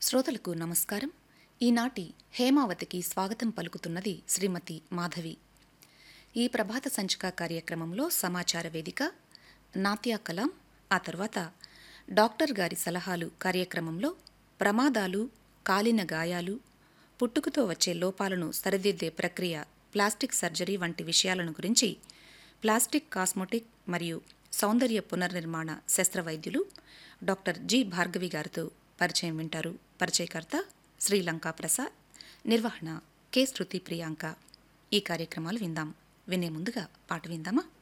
శ్రోతలకు నమస్కారం ఈనాటి హేమావతికి స్వాగతం పలుకుతున్నది శ్రీమతి మాధవి ఈ ప్రభాత సంచిక కార్యక్రమంలో సమాచార వేదిక నాట్య కలాం ఆ తర్వాత డాక్టర్ గారి సలహాలు కార్యక్రమంలో ప్రమాదాలు కాలిన గాయాలు పుట్టుకతో వచ్చే లోపాలను సరిదిద్దే ప్రక్రియ ప్లాస్టిక్ సర్జరీ వంటి విషయాలను గురించి ప్లాస్టిక్ కాస్మోటిక్ మరియు సౌందర్య పునర్నిర్మాణ శస్త్రవైద్యులు డాక్టర్ జి భార్గవి గారితో పరిచయం వింటారు పరిచయకర్త శ్రీలంక ప్రసాద్ నిర్వహణ కె శృతి ప్రియాంక ఈ కార్యక్రమాలు విందాం వినే ముందుగా పాట విందామా